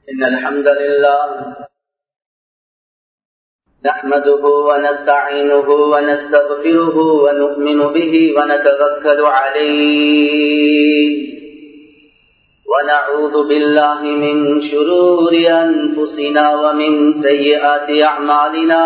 إن الحمد لله نحمده ونستعينه ونستغفره ونؤمن به ونتوكل عليه ونعوذ بالله من شرور أنفسنا ومن سيئات أعمالنا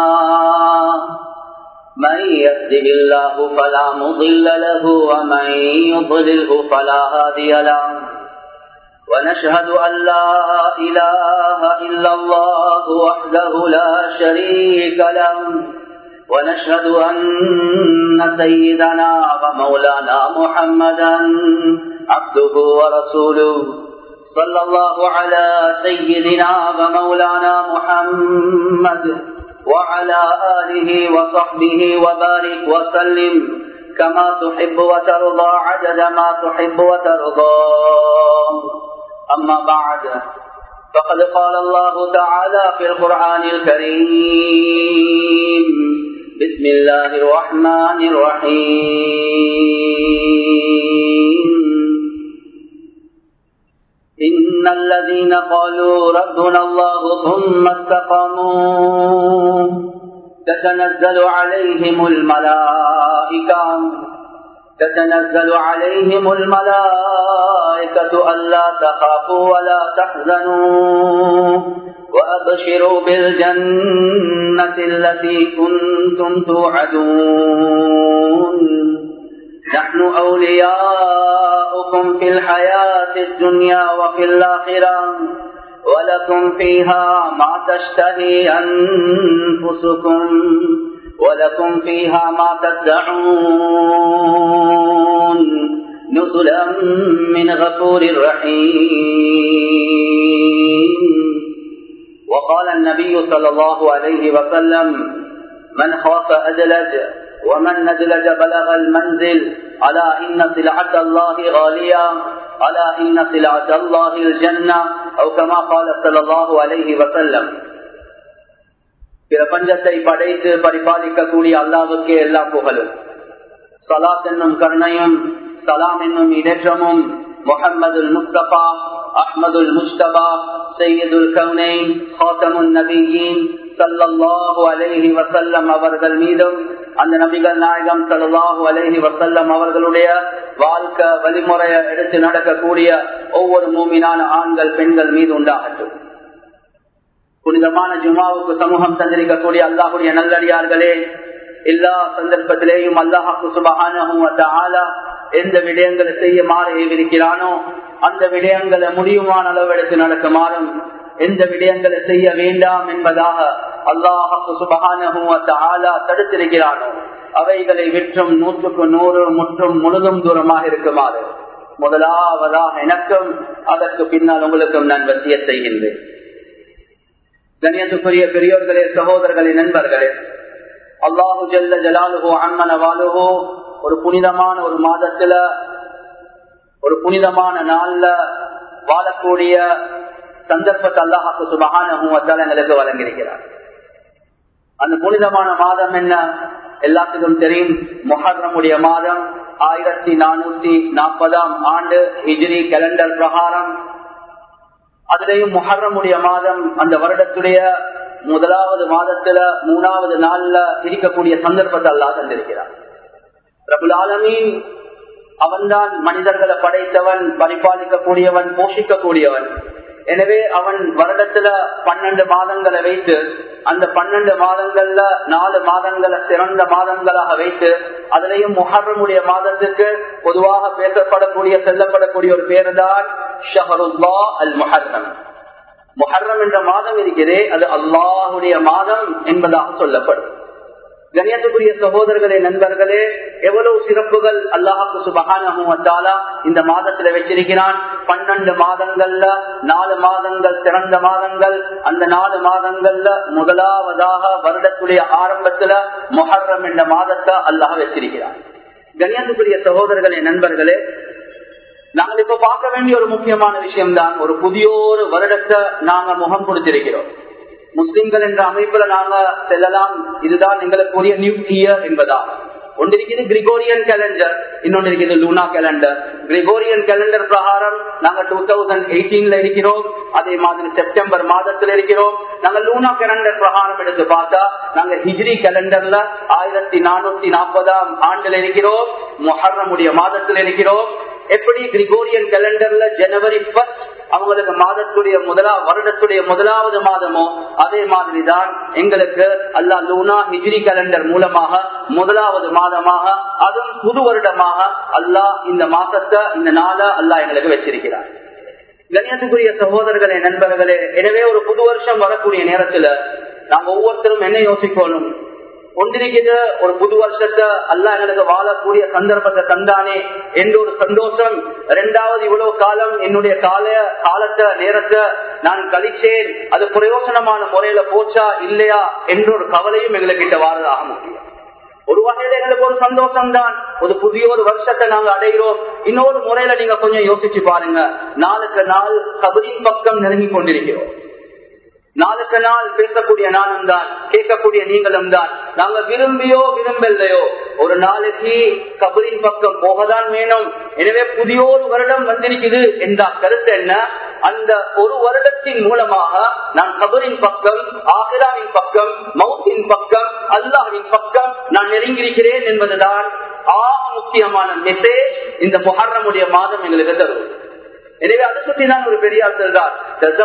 من يهده الله فلا مضل له ومن يضلله فلا هادي له ونشهد أن لا إله إلا الله وحده لا شريك له ونشهد أن سيدنا ومولانا محمدا عبده ورسوله صلى الله على سيدنا ومولانا محمد وعلى آله وصحبه وبارك وسلم كما تحب وترضى عدد ما تحب وترضى أما بعد فقد قال الله تعالى في القرآن الكريم بسم الله الرحمن الرحيم إن الذين قالوا ربنا الله ثم استقاموا تتنزل عليهم الملائكة تتنزل عليهم الملائكة ألا تخافوا ولا تحزنوا وأبشروا بالجنة التي كنتم توعدون نحن أولياؤكم في الحياة الدنيا وفي الآخرة ولكم فيها ما تشتهي أنفسكم ولكم فيها ما تدعون نزلا من غفور رحيم وقال النبي صلى الله عليه وسلم من خاف أدلج ومن ندلج بلغ المنزل ألا إن سلعة الله غالية ألا إن سلعة الله الجنة أو كما قال صلى الله عليه وسلم பிரபஞ்சத்தை படைத்து பரிபாலிக்கக்கூடிய அல்லாவுக்கே எல்லா புகழும் சலாத் என்னும் கருணையும் சலாம் என்னும் இடற்றமும் முகமது முஸ்தபா அஹ்மதுல் முஸ்தபா சையதுல் கவுனைன் ஹாத்தமுன் நபியின் சல்லல்லாஹு அலைஹி வசல்லம் அவர்கள் மீதும் அந்த நபிகள் நாயகம் சல்லாஹூ அலஹி வசல்லம் அவர்களுடைய வாழ்க்கை வழிமுறையை எடுத்து நடக்கக்கூடிய ஒவ்வொரு மூமினான ஆண்கள் பெண்கள் மீது உண்டாகட்டும் புனிதமான ஜுமாவுக்கு சமூகம் தந்திருக்கக்கூடிய அல்லாஹுடைய நல்லடியார்களே எல்லா சந்தர்ப்பத்திலேயும் அல்லாஹாக்கு சுபகான எந்த விடயங்களை செய்ய மாற ஏவிருக்கிறானோ அந்த விடயங்களை முடியுமான அளவு எடுத்து நடக்குமாறும் எந்த விடயங்களை செய்ய வேண்டாம் என்பதாக அல்லாஹு சுபகான தடுத்திருக்கிறானோ அவைகளை விற்றும் நூற்றுக்கு நூறு முற்றும் முழுதும் தூரமாக இருக்குமாறு முதலாவதாக எனக்கும் அதற்கு பின்னால் உங்களுக்கும் நான் வசிய செய்கின்றேன் கண்ணியத்துக்குரிய பெரியோர்களே சகோதரர்களே நண்பர்களே அல்லாஹு ஜல்ல ஜலாலுகோ அம்மன வாலுகோ ஒரு புனிதமான ஒரு மாதத்துல ஒரு புனிதமான நாள்ல வாழக்கூடிய சந்தர்ப்பத்தை அல்லாஹாக்கு சுபகான எங்களுக்கு வழங்கியிருக்கிறார் அந்த புனிதமான மாதம் என்ன எல்லாத்துக்கும் தெரியும் மொஹர்ரமுடைய மாதம் ஆயிரத்தி நானூத்தி நாற்பதாம் ஆண்டு ஹிஜ்ரி கேலண்டர் பிரகாரம் அதுலேயும் மொஹர்ரமுடைய மாதம் அந்த வருடத்துடைய முதலாவது மாதத்துல மூணாவது நாள்ல இருக்கக்கூடிய சந்தர்ப்பத்தை அல்லா தந்திருக்கிறார் பிரபுல் ஆலமீன் அவன்தான் மனிதர்களை படைத்தவன் பரிபாலிக்கக்கூடியவன் போஷிக்கக்கூடியவன் எனவே அவன் வருடத்துல பன்னெண்டு மாதங்களை வைத்து அந்த பன்னெண்டு மாதங்கள்ல நாலு மாதங்களை சிறந்த மாதங்களாக வைத்து அதுலயும் முஹர்ரமுடைய மாதத்துக்கு பொதுவாக பேசப்படக்கூடிய செல்லப்படக்கூடிய ஒரு பேரு தான் ஷஹருல்லா அல் முஹர்ரம் முஹர்ரம் என்ற மாதம் இருக்கிறதே அது அல்லாஹுடைய மாதம் என்பதாக சொல்லப்படும் கண்ணியத்துக்குரிய சகோதரர்களே நண்பர்களே எவ்வளவு சிறப்புகள் அல்லாஹாக்கு சுபகானா இந்த மாதத்துல வச்சிருக்கிறான் பன்னெண்டு மாதங்கள்ல நாலு மாதங்கள் சிறந்த மாதங்கள் அந்த நாலு மாதங்கள்ல முதலாவதாக வருடத்துடைய ஆரம்பத்துல மொஹர்ரம் என்ற மாதத்தை அல்லாஹ் வச்சிருக்கிறான் கண்ணியத்துக்குரிய சகோதரர்களே நண்பர்களே நாங்கள் இப்ப பார்க்க வேண்டிய ஒரு முக்கியமான விஷயம் தான் ஒரு புதிய ஒரு வருடத்தை நாங்க முகம் கொடுத்திருக்கிறோம் முஸ்லிம்கள் என்ற அமைப்புல நாங்க செல்லலாம் இதுதான் எங்களுக்குரிய நியூ இயர் என்பதா ஒன்று இருக்குது கிரிகோரியன் கேலண்டர் இன்னொன்று இருக்குது லூனா கேலண்டர் கிரிகோரியன் கேலண்டர் பிரகாரம் நாங்க டூ தௌசண்ட் எயிட்டீன்ல இருக்கிறோம் அதே மாதிரி செப்டம்பர் மாதத்துல இருக்கிறோம் நாங்க லூனா கேலண்டர் பிரகாரம் எடுத்து பார்த்தா நாங்க ஹிஜ்ரி கேலண்டர்ல ஆயிரத்தி நானூத்தி நாற்பதாம் ஆண்டுல இருக்கிறோம் மொஹர்ரமுடைய மாதத்துல இருக்கிறோம் எப்படி கிரிகோரியன் கேலண்டர்ல ஜனவரி ஃபர்ஸ்ட் அவங்களுக்கு மாதத்துடைய முதலா வருடத்துடைய முதலாவது மாதமோ அதே மாதிரி தான் எங்களுக்கு அல்லா லூனா ஹிஜ்ரி கேலண்டர் மூலமாக முதலாவது மாதமாக அதுவும் புது வருடமாக அல்லாஹ் இந்த மாசத்தை இந்த நாளை அல்லாஹ் எங்களுக்கு வச்சிருக்கிறார் கண்ணியத்துக்குரிய சகோதரர்களே நண்பர்களே எனவே ஒரு புது வருஷம் வரக்கூடிய நேரத்துல நாங்க ஒவ்வொருத்தரும் என்ன யோசிக்கணும் ஒன்றிருக்கிறது ஒரு புது வருஷத்தை அல்ல எங்களுக்கு வாழக்கூடிய சந்தர்ப்பத்தை தந்தானே என்ற ஒரு சந்தோஷம் இரண்டாவது இவ்வளவு காலம் என்னுடைய கால காலத்தை நேரத்தை நான் கழிச்சேன் அது பிரயோசனமான முறையில போச்சா இல்லையா என்ற ஒரு கவலையும் எங்களுக்கு வாரதாக முடியும் ஒரு வகையில எங்களுக்கு ஒரு சந்தோஷம் தான் ஒரு புதிய ஒரு வருஷத்தை நாங்க அடைகிறோம் இன்னொரு முறையில நீங்க கொஞ்சம் யோசிச்சு பாருங்க நாளுக்கு நாள் கபரின் பக்கம் நெருங்கி கொண்டிருக்கிறோம் நாளுக்கு நாள் பேசக்கூடிய நானும் தான் கேட்கக்கூடிய நீங்களும் தான் நாங்க விரும்பியோ விரும்பலையோ ஒரு நாளைக்கு கபரின் பக்கம் போகதான் வேணும் எனவே புதிய ஒரு வருடம் வந்திருக்குது என்ற கருத்து என்ன அந்த ஒரு வருடத்தின் மூலமாக நான் கபரின் பக்கம் ஆகிராவின் பக்கம் மவுத்தின் பக்கம் அல்லாஹின் பக்கம் நான் நெருங்கியிருக்கிறேன் என்பதுதான் ஆக முக்கியமான மெசேஜ் இந்த முஹர்ரமுடைய மாதம் எங்களுக்கு தரும் எனவே அதை சுற்றி நான் ஒரு பெரியார் சொல்றார்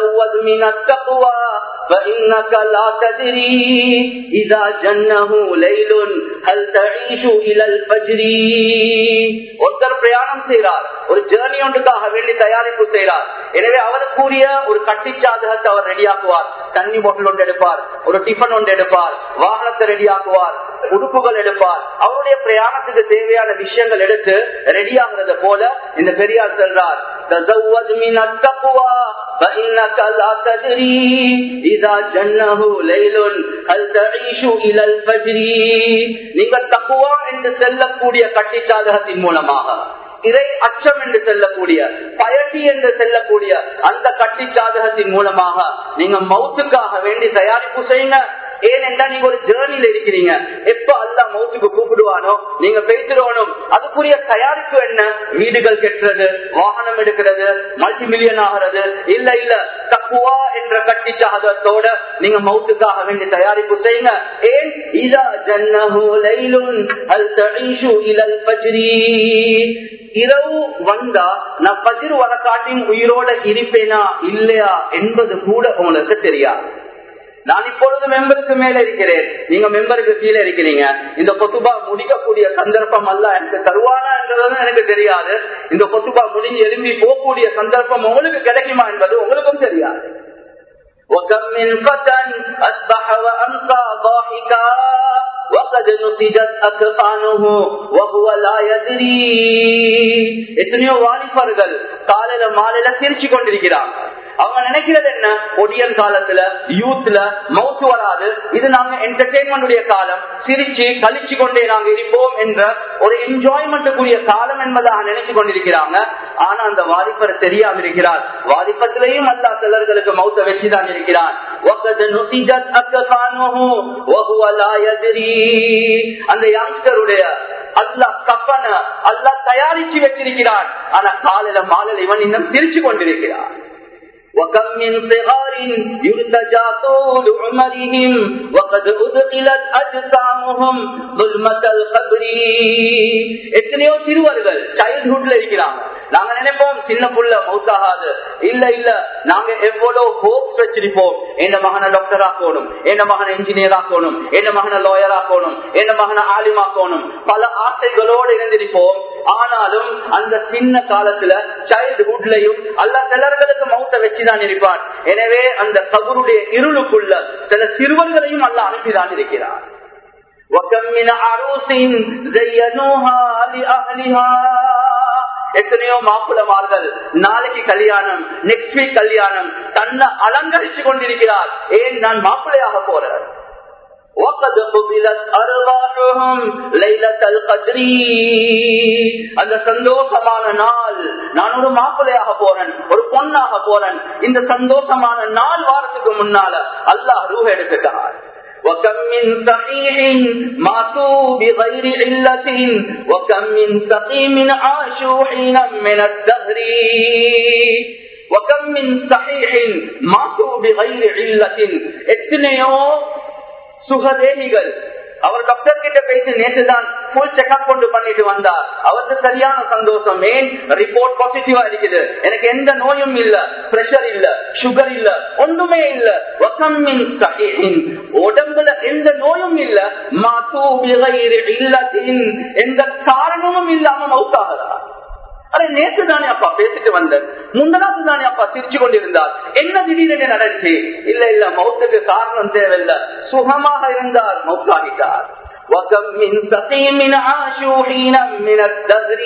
فإنك لا تدري إذا جنه ليل هل تعيش إلى الفجر ஒருத்தர் பிரயாணம் செய்கிறார் ஒரு ஜேர்னி ஒன்றுக்காக வேண்டி தயாரிப்பு செய்கிறார் எனவே அவருக்குரிய ஒரு கட்டி சாதகத்தை அவர் ரெடியாக்குவார் தண்ணி பாட்டில் ஒன்று எடுப்பார் ஒரு டிஃபன் ஒன்று எடுப்பார் வாகனத்தை ரெடியாக்குவார் உடுப்புகள் எடுப்பார் அவருடைய பிரயாணத்துக்கு தேவையான விஷயங்கள் எடுத்து ரெடியாகிறத போல இந்த பெரியார் சொல்றார் تزود من التقوى فإنك لا تدري إذا جنه ليل هل تعيش إلى الفجر நீங்கள் தக்குவா என்று செல்லக்கூடிய கட்டிச்சாதகத்தின் மூலமாக இதை அச்சம் என்று செல்லக்கூடிய பயட்டி என்று செல்லக்கூடிய அந்த கட்டி சாதகத்தின் மூலமாக நீங்க மவுத்துக்காக வேண்டி தயாரிப்பு செய்யுங்க ஏனென்றா நீங்க ஒரு ஜேர்னில இருக்கிறீங்க எப்ப அல்ல மவுத்துக்கு கூப்பிடுவானோ நீங்க பேசிடணும் அதுக்குரிய தயாரிப்பு என்ன வீடுகள் கெட்டுறது வாகனம் எடுக்கிறது மல்டி மில்லியன் ஆகிறது இல்ல இல்ல தக்குவா என்ற கட்டி சாதகத்தோட நீங்க மவுத்துக்காக வேண்டி தயாரிப்பு செய்யுங்க ஏன் இதா ஜன்னஹு லைலுன் அல் தஈஷு இலல் ஃபஜ்ரி இரவு வந்தா நான் பஜிர் வர காட்டின் உயிரோட இருப்பேனா இல்லையா என்பது கூட உங்களுக்கு தெரியாது நான் இப்பொழுது மெம்பருக்கு மேல இருக்கிறேன் நீங்க மெம்பருக்கு கீழே இருக்கிறீங்க இந்த கொத்துபா முடிக்கக்கூடிய சந்தர்ப்பம் அல்ல எனக்கு தருவானா என்றதும் எனக்கு தெரியாது இந்த கொத்துபா முடிஞ்சு எழும்பி போகக்கூடிய சந்தர்ப்பம் உங்களுக்கு கிடைக்குமா என்பது உங்களுக்கும் தெரியாது وكم من فتى أصبح وأمسى ضاحكا وقد نسجت أكفانه وهو لا يدري எத்தனையோ வாலிபர்கள் காலையில மாலையில சிரிச்சு கொண்டிருக்கிறாங்க அவங்க நினைக்கிறது என்ன ஒடியன் காலத்துல யூத்ல மவுத்து வராது இது நாங்க என்டர்டெயின்மெண்ட் காலம் சிரிச்சு கழிச்சு கொண்டே நாங்க இருப்போம் என்ற ஒரு என்ஜாய்மெண்ட்டுக்குரிய காலம் என்பதாக நினைச்சு கொண்டிருக்கிறாங்க ஆனா அந்த வாலிபர் தெரியாம இருக்கிறார் வாலிபத்திலையும் அல்லா சிலர்களுக்கு மௌத்த வச்சுதான் இருக்கிறான் அந்த யங்ஸ்டருடைய அல்லா கப்பன அல்லா தயாரிச்சு வச்சிருக்கிறான் ஆனா காலையில மாலையில இவன் இன்னும் சிரிச்சு கொண்டிருக்கிறான் وكم من صغار يرتجى طول عمرهم وقد أدخلت أجسامهم ظلمة القبر எத்தனையோ சிறுவர்கள் சைல்ட்ஹுட்ல இருக்கிறாங்க நாங்க நினைப்போம் சின்ன புள்ள மவுத்தாகாது இல்ல இல்ல நாங்க எவ்வளவு ஹோப்ஸ் வச்சிருப்போம் என் மகனை டாக்டர் ஆக்கணும் என் மகனை இன்ஜினியர் ஆக்கணும் என் மகனை லாயர் ஆக்கணும் என் மகனை ஆலிமாக்கணும் பல ஆசைகளோடு இருந்திருப்போம் ஆனாலும் அந்த சின்ன காலத்துல சைல்ட்ஹுட்லயும் அல்ல சிலர்களுக்கு மௌத்த வச்சுதான் இருப்பான் எனவே அந்த கபருடைய இருளுக்குள்ள சில சிறுவர்களையும் அல்ல அனுப்பிதான் இருக்கிறார் وكم من عروس زينوها لأهلها எத்தனையோ மாப்பிளமார்கள் நாளைக்கு கல்யாணம் நெக்ஸ்ட் வீக் கல்யாணம் தன்னை அலங்கரிச்சு கொண்டிருக்கிறார் ஏன் நான் மாப்பிள்ளையாக போறேன் وقد قبلت أرواحهم ليلة القدر அந்த சந்தோஷமான நாள் நான் ஒரு மாப்பிள்ளையாக போறேன் ஒரு பொண்ணாக போறேன் இந்த சந்தோஷமான நாள் வாரத்துக்கு முன்னால அல்லாஹ் ரூஹ எடுத்துட்டார் وكم من صحيح ماتوا بغير علة وكم من سقيم عاشوا حينا من الدهر وكم من صحيح ماتوا بغير علة எத்தனையோ சுகதேகிகள் அவர் டாக்டர் கிட்ட பேசி நேற்றுதான் ஃபுல் செக்அப் கொண்டு பண்ணிட்டு வந்தார் அவருக்கு சரியான சந்தோஷம் ஏன் ரிப்போர்ட் பாசிட்டிவா இருக்குது எனக்கு எந்த நோயும் இல்ல பிரஷர் இல்ல சுகர் இல்ல ஒன்றுமே இல்ல வசம்மின் சஹீஹின் உடம்புல எந்த நோயும் இல்ல மாசூ இல்லத்தின் எந்த காரணமும் இல்லாம மவுத்தாகிறார் அரை நேற்று தானே அப்பா பேசிட்டு வந்தேன் முந்தனாத்து தானே அப்பா சிரிச்சு கொண்டிருந்தார் என்ன திடீரென நடந்துச்சு இல்ல இல்ல மௌத்துக்கு காரணம் தேவையில்ல சுகமாக இருந்தார் மௌத்தாகிட்டார் وكم من سقيم عاشوا حينا من الدهر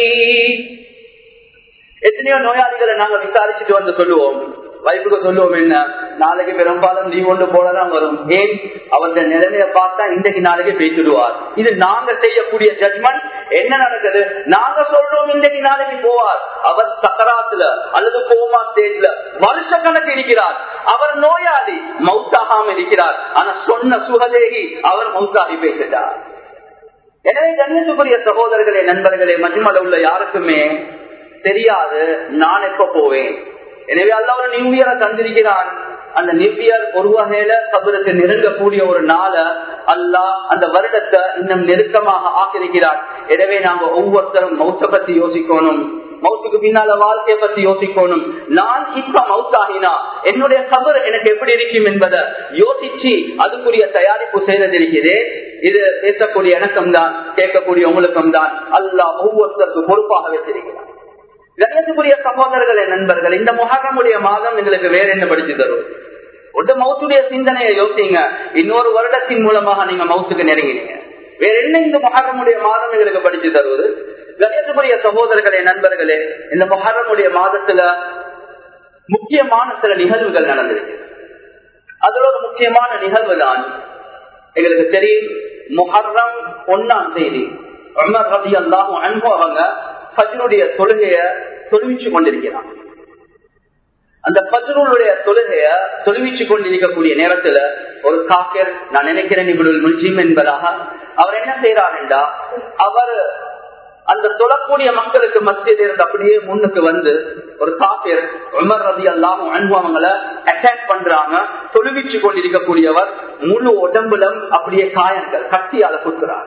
எத்தனையோ நோயாளிகளை நாங்க விசாரிச்சுட்டு வந்து சொல்லுவோம் வைப்புக்கு சொல்லுவோம் என்ன நாளைக்கு பெரும்பாலும் நீ கொண்டு போலதான் வரும் ஏன் அவருடைய நிலைமையை பார்த்தா இன்றைக்கு நாளைக்கு பேசிடுவார் இது நாங்க செய்யக்கூடிய ஜட்மெண்ட் என்ன நடக்குது நாங்க சொல்றோம் இன்றைக்கு நாளைக்கு போவார் அவர் சக்கராத்துல அல்லது கோமா ஸ்டேஜ்ல வருஷ கணக்கு இருக்கிறார் அவர் நோயாளி மவுத்தாகாம இருக்கிறார் ஆனா சொன்ன சுகதேகி அவர் மவுத்தாகி பேசிட்டார் எனவே கண்ணியத்துக்குரிய சகோதரர்களே நண்பர்களே மஜ்மல உள்ள யாருக்குமே தெரியாது நான் எப்ப போவேன் எனவே அல்ல ஒரு நியூ இயரை தந்திருக்கிறான் அந்த நியூ இயர் ஒரு வகையில கபருக்கு நெருங்கக்கூடிய ஒரு நாள அல்லா அந்த வருடத்தை இன்னும் நெருக்கமாக ஆக்கிருக்கிறார் எனவே நாங்க ஒவ்வொருத்தரும் மௌத்த பத்தி யோசிக்கணும் மௌத்துக்கு பின்னால வாழ்க்கையை பத்தி யோசிக்கணும் நான் இப்ப மவுத்தாகினா என்னுடைய கபர் எனக்கு எப்படி இருக்கும் என்பதை யோசிச்சு அதுக்குரிய தயாரிப்பு செய்ததிருக்கிறே இது பேசக்கூடிய எனக்கும் தான் கேட்கக்கூடிய உங்களுக்கும் தான் அல்லா ஒவ்வொருத்தருக்கு பொறுப்பாக வச்சிருக்கிறார் கணேசக்குரிய சகோதரர்களே நண்பர்கள் இந்த முகமுடைய மாதம் எங்களுக்கு வேற என்ன படிச்சு தரும் ஒரு மௌத்துடைய சிந்தனையை யோசிங்க இன்னொரு வருடத்தின் மூலமாக நீங்க மௌத்துக்கு நெருங்கினீங்க வேற என்ன இந்த முகமுடைய மாதம் எங்களுக்கு படிச்சு தருவது கணேசக்குரிய சகோதரர்களே நண்பர்களே இந்த முகமுடைய மாதத்துல முக்கியமான சில நிகழ்வுகள் நடந்திருக்கு அதுல ஒரு முக்கியமான நிகழ்வு தான் எங்களுக்கு தெரியும் முஹர்ரம் ஒன்னாம் தேதி உமர் ரதி அல்லாஹும் அன்பு அவங்க பஜ்ருடைய தொழுகைய தொழுவிச்சு கொண்டிருக்கிறான் அந்த பஜ்ருடைய தொழுகைய தொழுவிச்சு கொண்டிருக்கக்கூடிய நேரத்துல ஒரு காக்கர் நான் நினைக்கிறேன் இவருடைய முல்ஜிம் என்பதாக அவர் என்ன செய்யறார் என்றா அவர் அந்த தொழக்கூடிய மக்களுக்கு மத்தியில் இருந்து அப்படியே முன்னுக்கு வந்து ஒரு காப்பீர் உமர் ரதி அல்லாம அனுபவங்களை அட்டாக் பண்றாங்க தொழுவிச்சு கொண்டிருக்கக்கூடியவர் முழு உடம்புலம் அப்படியே காயங்கள் கட்டியால குத்துறார்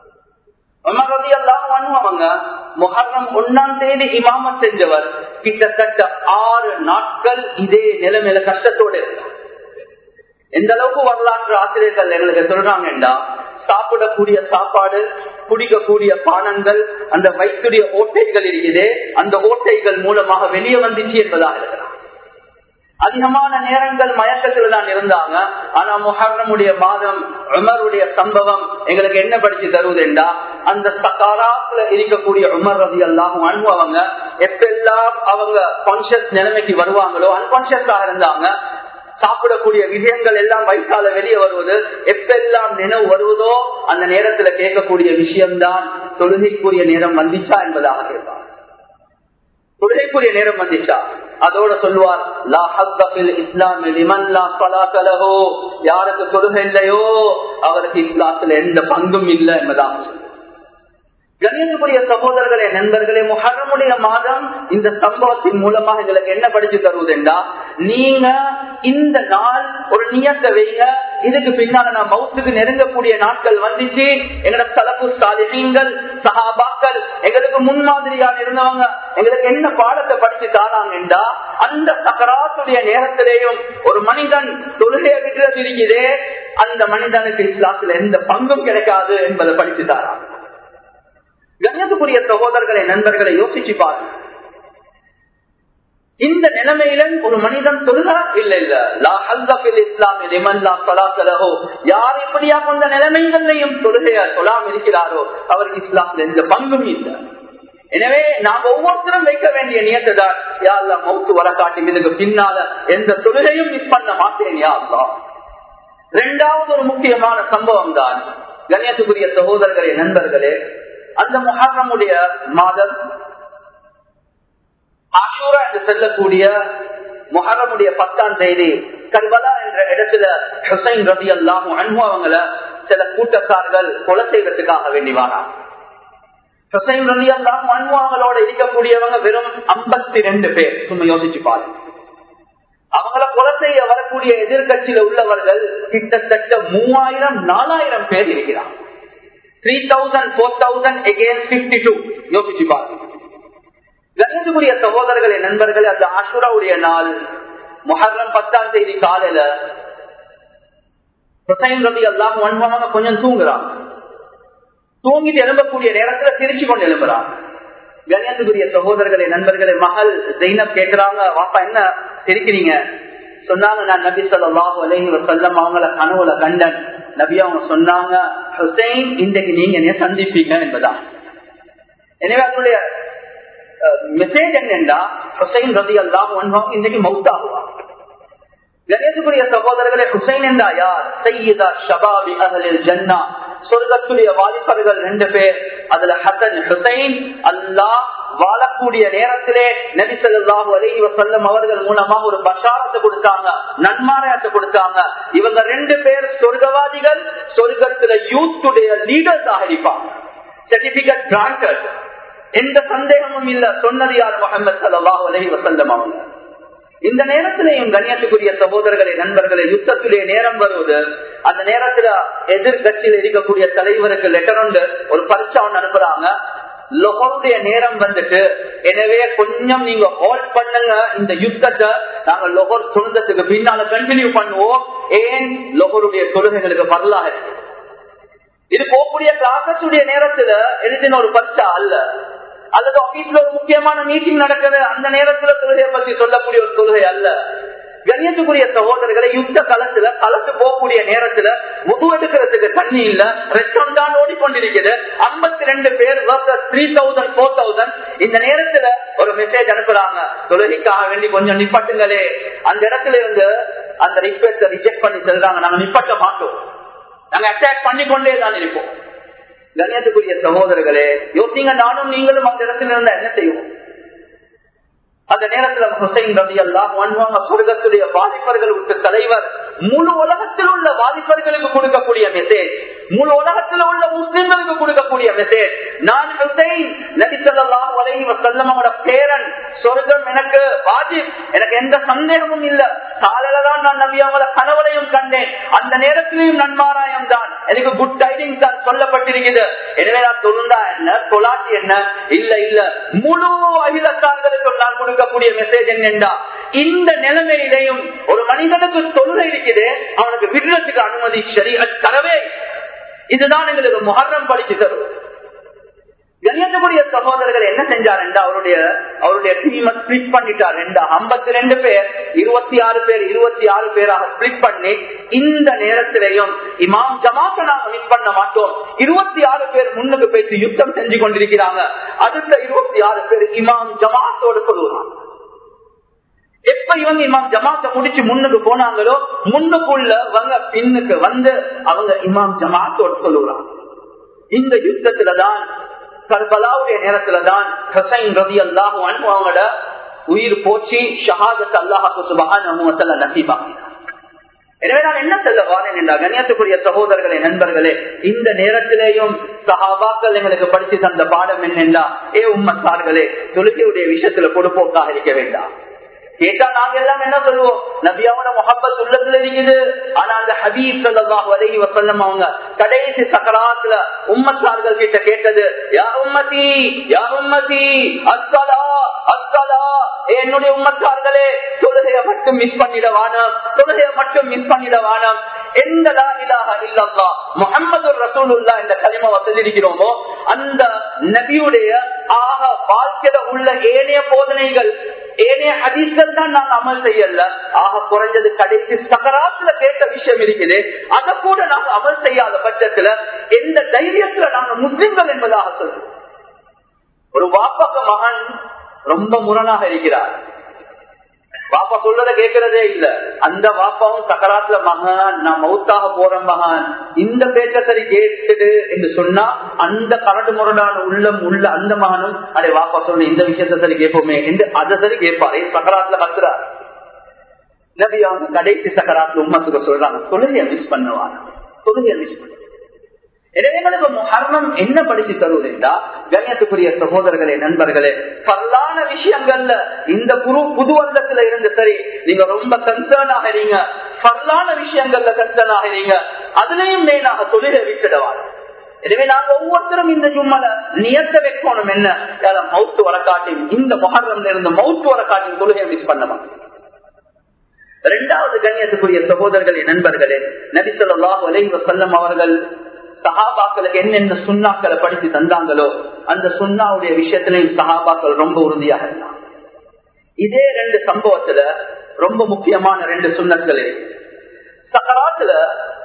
அவங்க முஹர்ரம் ஒன்னாம் தேதி இமாம செஞ்சவர் கிட்டத்தட்ட ஆறு நாட்கள் இதே நிலைமையில கஷ்டத்தோடு இருந்தார் எந்த அளவுக்கு வரலாற்று ஆசிரியர்கள் எங்களுக்கு சொல்றாங்கடா சாப்பிடக்கூடிய சாப்பாடு குடிக்கக்கூடிய பானங்கள் அந்த வயிற்றுடைய ஓட்டைகள் இருக்குதே அந்த ஓட்டைகள் மூலமாக வெளியே வந்துச்சு என்பதாக இருக்கிறார் அதிகமான நேரங்கள் மயக்கத்துல தான் இருந்தாங்க ஆனா முஹர்ரமுடைய மாதம் உமருடைய சம்பவம் எங்களுக்கு என்ன படிச்சு தருவதுண்டா அந்த சகாராத்துல இருக்கக்கூடிய உமர் ரதி அல்லாஹும் அனுபவங்க எப்பெல்லாம் அவங்க கான்சியஸ் நிலைமைக்கு வருவாங்களோ அன்கான்சியஸாக இருந்தாங்க சாப்பிடக்கூடிய விஷயங்கள் எல்லாம் வயிற்றால வெளியே வருவது எப்பெல்லாம் நினைவு வருவதோ அந்த நேரத்துல கேட்கக்கூடிய விஷயம்தான் தொழுகைக்குரிய நேரம் வந்துச்சா என்பதாக கேட்பார் தொழுகைக்குரிய நேரம் வந்துச்சா அதோட சொல்லுவார் யாருக்கு தொழுகை இல்லையோ அவருக்கு இஸ்லாத்துல எந்த பங்கும் இல்லை என்பதாக சொல்லுவார் கணியத்துக்குரிய சகோதரர்களே நண்பர்களே முஹரமுடைய மாதம் இந்த சம்பவத்தின் மூலமாக எங்களுக்கு என்ன படிச்சு தருவதுண்டா நீங்க இந்த நாள் ஒரு நியத்தை வைங்க இதுக்கு பின்னால நான் மவுத்துக்கு நெருங்கக்கூடிய நாட்கள் வந்துச்சு எங்களோட தலப்பு சாலிகள் சஹாபாக்கள் எங்களுக்கு முன்மாதிரியாக இருந்தவங்க எங்களுக்கு என்ன பாடத்தை படிச்சு தாராங்கண்டா அந்த சக்கராத்துடைய நேரத்திலேயும் ஒரு மனிதன் தொழுகையை விட்டுறது இருக்குதே அந்த மனிதனுக்கு இஸ்லாத்துல எந்த பங்கும் கிடைக்காது என்பதை படிச்சு தாராங்க கண்ணியத்துக்குரிய சகோதரர்களை நண்பர்களை யோசிச்சு பாருங்க இந்த நிலைமையில ஒரு மனிதன் தொழுகா இல்ல இல்ல யார் எப்படியா கொண்ட நிலைமைகளையும் தொழுகைய சொல்லாம இருக்கிறாரோ அவருக்கு இஸ்லாம்ல எந்த பங்கும் இல்லை எனவே நாம் ஒவ்வொருத்தரும் வைக்க வேண்டிய நியத்தை தான் யாழ்லா மௌத்து வர காட்டும் இதுக்கு பின்னால எந்த தொழுகையும் மிஸ் பண்ண மாட்டேன் யா அல்லா இரண்டாவது ஒரு முக்கியமான சம்பவம் தான் கணேசக்குரிய சகோதரர்களே நண்பர்களே அந்த முஹர்ரமுடைய மாதம் ஆஷூரா என்று செல்லக்கூடிய முஹர்ரமுடைய பத்தாம் தேதி கர்பலா என்ற என்ற இடத்துல ஹுசைன் ரதி அல்லாம அவங்கள சில கூட்டத்தார்கள் கொலை செய்வதற்காக வேண்டி வாராங்க ஹுசைன் ரதி அல்லாம அவங்களோட இருக்கக்கூடியவங்க வெறும் ஐம்பத்தி ரெண்டு பேர் சும்மா யோசிச்சு பாருங்க அவங்கள கொலை செய்ய வரக்கூடிய எதிர்கட்சியில உள்ளவர்கள் கிட்டத்தட்ட மூவாயிரம் நாலாயிரம் பேர் இருக்கிறாங்க three thousand four thousand again fifty two யோசிச்சு பாருங்க கணிதக்குரிய சகோதரர்களே நண்பர்களே அந்த ஆஷுராவுடைய நாள் முஹர்ரம் பத்தாம் தேதி காலையில ஹுசைன் ரவி எல்லாம் ஒன்பவங்க கொஞ்சம் தூங்குறாங்க தூங்கிட்டு எழும்பக்கூடிய நேரத்துல சிரிச்சு கொண்டு எழும்புறாங்க கணியத்துக்குரிய சகோதரர்களே நண்பர்களே மகள் ஜெயினப் கேட்கிறாங்க வாப்பா என்ன சிரிக்கிறீங்க சொன்னாங்க நான் நபி சொல்லாஹு அலஹி வசல்லம் அவங்கள கனவுல கண்டன் நபி அவங்க சொன்னாங்க ஹுசைன் இன்றைக்கு நீங்க என்ன சந்திப்பீங்க என்பதா எனவே அதனுடைய மெசேஜ் என்னென்றா ஹுசைன் ரதி அல்லாஹ் இன்றைக்கு மவுத்தாகுவாங்க கணேசக்குரிய சகோதரர்களே ஹுசைன் என்றா யார் சையீதா ஷபாபி அகலில் ஜன்னா சொர்க்கத்துடைய வாலிபர்கள் ரெண்டு பேர் அதுல ஹசன் ஹுசைன் அல்லாஹ் வாழக்கூடிய நேரத்திலே நபி சொல்லாஹு அலஹி வசல்லம் அவர்கள் மூலமா ஒரு பஷாரத்தை கொடுத்தாங்க நன்மாராயத்தை கொடுத்தாங்க இவங்க ரெண்டு பேர் சொர்க்கவாதிகள் சொர்க்கத்துல யூத்துடைய லீடர்ஸ் ஆகிப்பாங்க சர்டிபிகேட் கிராண்டட் எந்த சந்தேகமும் இல்ல சொன்னது யார் முகமது சல்லாஹூ அலஹி வசல்லம் அவங்க இந்த நேரத்திலேயும் கண்ணியத்துக்குரிய சகோதரர்களே நண்பர்களே யுத்தத்துடைய நேரம் வருவது அந்த நேரத்துல எதிர்கட்சியில் இருக்கக்கூடிய தலைவருக்கு லெட்டர் ஒன்று ஒரு பரிச்சா ஒன்று அனுப்புறாங்க லொகருடைய நேரம் வந்துட்டு எனவே கொஞ்சம் நீங்க ஹோல்ட் பண்ணுங்க இந்த யுத்தத்தை நாங்க லொகர் தொழுந்தத்துக்கு பின்னால கண்டினியூ பண்ணுவோம் ஏன் லொகருடைய தொழுகைகளுக்கு வரலாறு இது போகக்கூடிய கிளாஸஸ் நேரத்துல எழுதின ஒரு பரிச்சா அல்ல அல்லது ஆபீஸ்ல ஒரு முக்கியமான மீட்டிங் நடக்குது அந்த நேரத்துல தொழுகையை பத்தி சொல்லக்கூடிய ஒரு தொழுகை அல்ல கணியத்துக்குரிய சகோதரர்களை யுத்த களத்துல களத்து போகக்கூடிய நேரத்துல முது எடுக்கிறதுக்கு தண்ணி இல்ல ரெஸ்டாரண்ட் தான் ஓடிக்கொண்டிருக்குது ஐம்பத்தி ரெண்டு பேர் த்ரீ தௌசண்ட் போர் தௌசண்ட் இந்த நேரத்துல ஒரு மெசேஜ் அனுப்புறாங்க தொழுகைக்காக வேண்டி கொஞ்சம் நிப்பட்டுங்களே அந்த இடத்துல இருந்து அந்த ரிக்வெஸ்ட் ரிஜெக்ட் பண்ணி செல்றாங்க நாங்க நிப்பட்ட மாட்டோம் நாங்க அட்டாக் பண்ணி கொண்டே தான் இருப்போம் கண்ணியத்துக்குரிய சகோதரர்களே யோசிங்க நானும் நீங்களும் அந்த இடத்துல இருந்தா என்ன செய்வோம் அந்த நேரத்துல ஹுசைன் ரவி அல்லாஹ் சொர்க்கத்துடைய வாலிபர்களுக்கு தலைவர் முழு உலகத்தில் உள்ள வாலிபர்களுக்கு கொடுக்கக்கூடிய மெசேஜ் முழு உலகத்தில் உள்ள முஸ்லிம்களுக்கு கொடுக்கக்கூடிய மெசேஜ் நான் ஹுசைன் நபி ஸல்லல்லாஹு அலைஹி வஸல்லம் அவரோட பேரன் சொர்க்கம் எனக்கு வாஜிப் எனக்கு எந்த சந்தேகமும் இல்ல காலையில தான் நான் நபி அவங்கள கனவுலையும் கண்டேன் அந்த நேரத்திலையும் நன்மாராயம் தான் எனக்கு குட் டைடிங் தான் சொல்லப்பட்டிருக்குது எனவே நான் தொழுந்தா என்ன தொலாட்டி என்ன இல்ல இல்ல முழு அகிலத்தார்களுக்கும் நான் கொடுக்கக்கூடிய மெசேஜ் என்னென்றா இந்த நிலைமையிலையும் ஒரு மனிதனுக்கு தொழுகை இருக்குது அவனுக்கு விடுறதுக்கு அனுமதி சரி தரவே இதுதான் எங்களுக்கு முகர்ணம் படிச்சு தரும் கண்ணியத்துக்குரிய சகோதரர்கள் என்ன செஞ்சார் என்றா அவருடைய அவருடைய டீமை ஸ்பிளிட் பண்ணிட்டார் ரெண்டா ஐம்பத்தி ரெண்டு பேர் இருபத்தி ஆறு பேர் இருபத்தி ஆறு பேராக ஸ்பிளிட் பண்ணி இந்த நேரத்திலையும் இமாம் ஜமாத்தை நாங்க மிஸ் பண்ண மாட்டோம் இருபத்தி ஆறு பேர் முன்னுக்கு பேசி யுத்தம் செஞ்சு கொண்டிருக்கிறாங்க அடுத்த இருபத்தி ஆறு பேர் இமாம் ஜமாத்தோடு சொல்லுவாங்க எப்ப இவங்க இமாம் ஜமாத்தை முடிச்சு முன்னுக்கு போனாங்களோ முன்னுக்குள்ள அவங்க பின்னுக்கு வந்து அவங்க இமாம் ஜமாத்தோடு சொல்லுறாங்க இந்த யுத்தத்துலதான் கர்பலாவுடைய நேரத்துலதான் ஹசைன் ரவி அல்லாஹு அவங்களோட உயிர் போச்சு ஷஹாதத் அல்லாஹாக்கு சுபகான நசீபாக்கினார் எனவே நான் என்ன சொல்ல வாரேன் என்றால் கண்ணியத்துக்குரிய சகோதரர்களே நண்பர்களே இந்த நேரத்திலேயும் சஹாபாக்கள் எங்களுக்கு படித்து தந்த பாடம் என்னென்றா ஏ உம்மத்தார்களே தொழுகையுடைய விஷயத்துல பொறுப்போக்காக இருக்க வேண்டாம் கேட்டா நாங்க எல்லாம் என்ன சொல்லுவோம் நபியாவோட முகப்பத் உள்ளத்துல இருக்குது ஆனா அந்த ஹபீப் சல்லாஹ் வலகி வசல்லம் அவங்க கடைசி சக்கராத்துல உம்மத்தார்கள் கிட்ட கேட்டது யா உம்மதி யா உம்மதி அஸ்ஸலா அஸ்ஸலா என்னுடைய உம்மத்தார்களே தொழுகைய மட்டும் மிஸ் பண்ணிட வானம் தொழுகைய மட்டும் மிஸ் பண்ணிட வானம் எந்த இலாக இல்லல்லா முகமது ரசூலுல்லா இந்த களிம வசதிக்கிறோமோ அந்த நபியுடைய ஆக வாழ்க்கையில உள்ள ஏனைய போதனைகள் ஏனைய ஹதீஸ்கள் தான் நாங்க அமல் செய்யல ஆக குறைஞ்சது கடைசி சகராத்துல கேட்ட விஷயம் இருக்குது அதை கூட நாங்க அமல் செய்யாத பட்சத்துல எந்த தைரியத்துல நாங்க முஸ்லிம்கள் என்பதாக சொல்றோம் ஒரு வாப்பக மகன் ரொம்ப முரணாக இருக்கிறார் வாப்பா சொல்றத கேட்கறதே இல்ல அந்த வாப்பாவும் சக்கராத்துல மகான் நான் மௌத்தாக போறேன் மகான் இந்த பேச்ச சரி கேட்டுடு என்று சொன்னா அந்த கரடு முரடான உள்ளம் உள்ள அந்த மகனும் அடே வாப்பா சொன்ன இந்த விஷயத்த சரி கேட்போமே என்று அதை சரி கேட்பாரு சக்கராத்துல கத்துறார் நபி அவங்க கடைசி சக்கராத்துல உம்மத்துக்கு சொல்றாங்க தொழுகைய மிஸ் பண்ணுவாங்க தொழுகைய மிஸ் பண்ண எனவே எங்களுக்கு முஹர்ரம் என்ன படிச்சு தருவதுண்டா கண்ணியத்துக்குரிய சகோதரர்களே நண்பர்களே பல்லான விஷயங்கள்ல இந்த குரு புது வருடத்துல இருந்து சரி நீங்க ரொம்ப கன்சர்ன் ஆகிறீங்க பல்லான விஷயங்கள்ல கன்சர்ன் ஆகிறீங்க அதுலயும் மேலாக தொழிலை விட்டுடுவாங்க எனவே நாங்க ஒவ்வொருத்தரும் இந்த ஜும்மல நியத்த வைக்கணும் என்ன மவுத்து வரக்காட்டியும் இந்த மொஹர்ல இருந்து மவுத்து வரக்காட்டியும் தொழுகையை மிஸ் பண்ண மாட்டோம் இரண்டாவது கண்ணியத்துக்குரிய சகோதரர்களே நண்பர்களே நபிசல்லாஹு அலைவ செல்லம் அவர்கள் சஹாபாக்களுக்கு என்னென்ன சுண்ணாக்களை படித்து தந்தாங்களோ அந்த சுண்ணாவுடைய விஷயத்திலையும் சஹாபாக்கள் ரொம்ப உறுதியாக இருந்தாங்க இதே ரெண்டு சம்பவத்துல ரொம்ப முக்கியமான ரெண்டு சுண்ணங்கள் சக்கராத்துல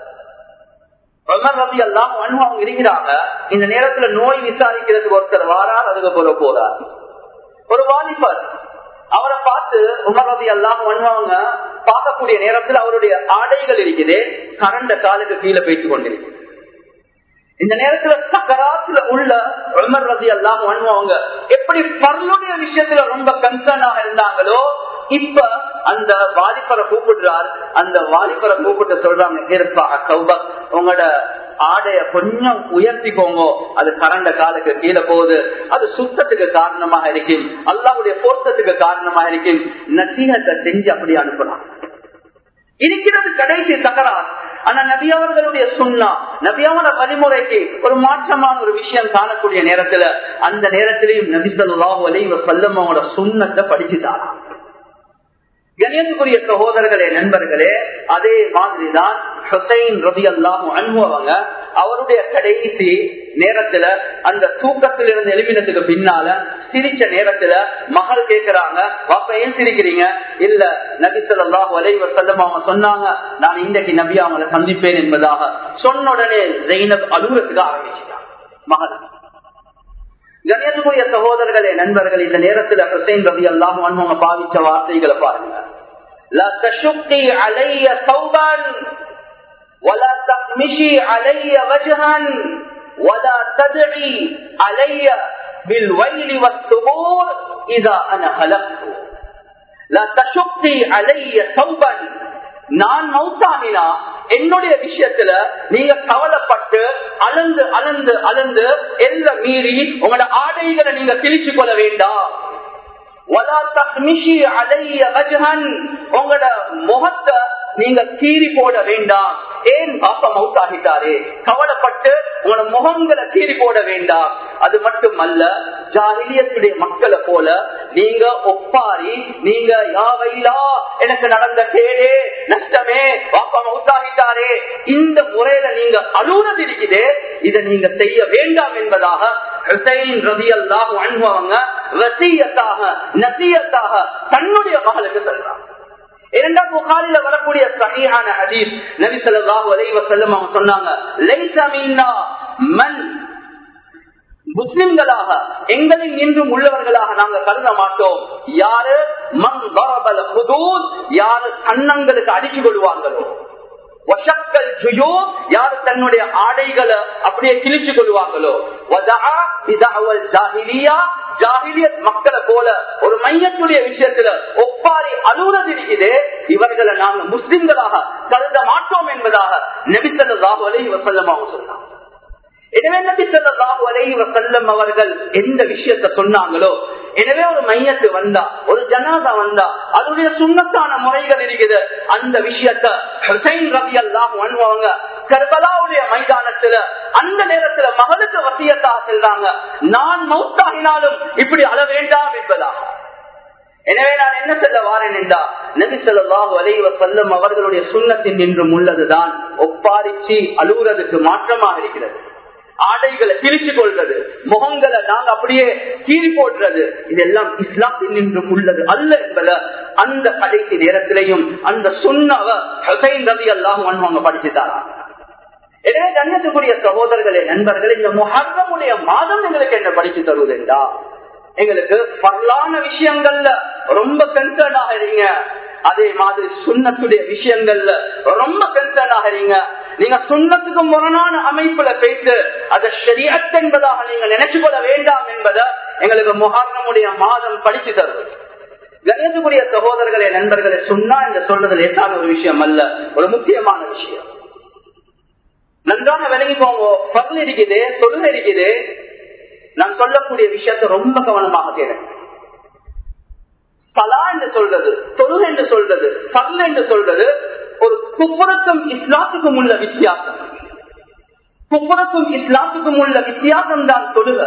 ரதி எல்லாம் அவங்க இருக்கிறாங்க இந்த நேரத்துல நோய் விசாரிக்கிறதுக்கு ஒருத்தர் வாரார் அதுக்கு போல போறார் ஒரு வாலிபர் அவரை பார்த்து உமர் ரதி எல்லாம் அவங்க பார்க்கக்கூடிய நேரத்தில் அவருடைய ஆடைகள் இருக்குது கரண்ட காலுக்கு கீழே பேசிக் கொண்டிருக்கு இந்த நேரத்துல சக்கராத்துல உள்ள உமர் ரதி எல்லாம் அவங்க எப்படி பரலுடைய விஷயத்துல ரொம்ப கன்சர்னாக இருந்தாங்களோ இப்ப அந்த வாலிபரை கூப்பிடுறார் அந்த வாலிபரை கூப்பிட்டு சொல்றாங்க இருப்பா கௌபக் உங்களோட ஆடைய கொஞ்சம் உயர்த்திக்கோங்க அது கரண்ட காலுக்கு கீழே போகுது அது சுத்தத்துக்கு காரணமாக இருக்கும் அல்லாவுடைய போர்த்தத்துக்கு காரணமாக இருக்கும் நசீகத்தை செஞ்சு அப்படி அனுப்பலாம் இருக்கிறது கடைசி தகராறு ஆனா நபி அவர்களுடைய சுண்ணா நபியாவோட வழிமுறைக்கு ஒரு மாற்றமான ஒரு விஷயம் காணக்கூடிய நேரத்துல அந்த நேரத்திலையும் நபி சொல்லாஹு அலைவ செல்லம் அவங்களோட சுண்ணத்தை படிச்சுட்டாரா கணியத்துக்குரிய சகோதரர்களே நண்பர்களே அதே மாதிரிதான் ஹுசைன் ரபி அல்லாஹும் அனுபவங்க அவருடைய கடைசி நேரத்துல அந்த தூக்கத்தில் இருந்து எழுப்பினத்துக்கு பின்னால சிரிச்ச நேரத்துல மகள் கேட்கிறாங்க வாப்ப ஏன் சிரிக்கிறீங்க இல்ல நபி சொல்லாஹு அலைவ செல்லம் அவங்க சொன்னாங்க நான் இன்றைக்கு நபி அவங்களை சந்திப்பேன் என்பதாக சொன்ன உடனே ஜெயினப் அலுவலத்துக்கு ஆரம்பிச்சுட்டாங்க மகள் கணேசனுடைய சகோதரர்களே நண்பர்கள் இந்த நேரத்தில் ஹுசைன் ரவி அல்லாஹ் அவங்க பாவிச்ச வார்த்தைகளை பாருங்க لا تشقي علي ثوبا ولا تقمشي علي وجها ولا تدعي علي بالويل والثبور اذا انا هلكت لا تشقي علي ثوبا நான் மௌத்தாமினா என்னுடைய விஷயத்துல நீங்க கவலைப்பட்டு அலந்து அலந்து அலந்து எல்லாம் மீறி உங்களோட ஆடைகளை நீங்க கிழிச்சு கொள்ள வேண்டாம் உங்களோட முகத்தை நீங்க கீறி போட வேண்டாம் ஏன் பாப்பா மவுத்தாகிட்டாரே கவலைப்பட்டு உங்களோட முகங்களை கீறி போட வேண்டாம் அது மட்டுமல்ல ஜாகிலியத்துடைய மக்களை போல நீங்க ஒப்பாரி நீங்க யாவைலா எனக்கு நடந்த கேடே நஷ்டமே பாப்பா மவுத்தாகிட்டாரே இந்த முறையில நீங்க அழுறது இருக்குது இதை நீங்க செய்ய வேண்டாம் என்பதாக ஹுசைன் ரதி அல்லாஹ் அனுபவங்க வசியத்தாக நசியத்தாக தன்னுடைய மகளுக்கு சொல்றாங்க இரண்டாம் புகாரில வரக்கூடிய சகியான ஹதீஸ் நபி ஸல்லல்லாஹு அலைஹி வஸல்லம் அவங்க சொன்னாங்க லைஸ மின்னா மன் முஸ்லிம்களாக எங்களில் இன்றும் உள்ளவர்களாக நாங்கள் கருத மாட்டோம் யாரு மன் தரபல் ஹுதூத் யாரு கண்ணங்களுக்கு அடிச்சு கொள்வாங்களோ வஷக்கல் ஜுயோ யாரு தன்னுடைய ஆடைகளை அப்படியே கிழிச்சு கொள்வாங்களோ ஜாகிலியத் மக்களை போல ஒரு மையத்துடைய விஷயத்துல ஒப்பாரி அலுவலது இருக்குது இவர்களை நாங்க முஸ்லிம்களாக கருத மாட்டோம் என்பதாக நெபிசல்லாஹு அலை வசல்லமாக சொன்னாங்க எனவே நபி சொல்லாஹு அலைஹி வசல்லம் அவர்கள் எந்த விஷயத்த சொன்னாங்களோ எனவே ஒரு மையத்து வந்தா ஒரு ஜனாதா வந்தா அதனுடைய சுண்ணத்தான முறைகள் இருக்குது அந்த விஷயத்த ஹுசைன் ரபி அல்லாஹ் பண்ணுவாங்க கர்பலாவுடைய மைதானத்துல அந்த நேரத்துல மகளுக்கு வசியத்தாக செல்றாங்க நான் மௌத்தாகினாலும் இப்படி அள வேண்டாம் என்பதாக எனவே நான் என்ன சொல்ல வாரேன் என்றா நபி சொல்லாஹு அலைவ செல்லம் அவர்களுடைய சுண்ணத்தின் என்றும் உள்ளதுதான் ஒப்பாரிச்சு அழுகுறதுக்கு மாற்றமாக இருக்கிறது ஆடைகளை கிழிச்சு கொள்றது முகங்களை நாங்க அப்படியே கீறி போடுறது இதெல்லாம் இஸ்லாத்தின் நின்றும் உள்ளது அல்ல என்பத அந்த கடைசி நேரத்திலையும் அந்த சுண்ணவ ஹசைன் ரவி அல்லாஹ் அவங்க படிச்சுட்டாராங்க எனவே கண்ணியத்துக்குரிய சகோதரர்களே நண்பர்களே இந்த முஹர்ரமுடைய மாதம் எங்களுக்கு என்ன படிச்சு தருவதுண்டா எங்களுக்கு பரலான விஷயங்கள்ல ரொம்ப கன்சர்ன் ஆகிறீங்க அதே மாதிரி சுண்ணத்துடைய விஷயங்கள்ல ரொம்ப கன்சர்ன் ஆகிறீங்க நீங்க சுண்ணத்துக்கு முரணான அமைப்புல பேசு அதை ஷரியத் என்பதாக நீங்க நினைச்சு கொள்ள வேண்டாம் என்பதை எங்களுக்கு முகாரமுடைய மாதம் படிச்சு தருவது கணேசக்குரிய சகோதரர்களே நண்பர்களே சொன்னா என்று சொல்றது லேசான ஒரு விஷயம் அல்ல ஒரு முக்கியமான விஷயம் நன்றாக விலகி போங்க பகல் இருக்குது தொழுகை இருக்குது நான் சொல்லக்கூடிய விஷயத்தை ரொம்ப கவனமாக கேளுங்க சலா என்று சொல்றது தொழுகை என்று சொல்றது பகல் என்று சொல்றது ஒரு குப்புறத்தும் இஸ்லாத்துக்கும் உள்ள வித்தியாசம் குப்புறத்துக்கும் இஸ்லாத்துக்கும் உள்ள வித்தியாசம் தான் தொழுக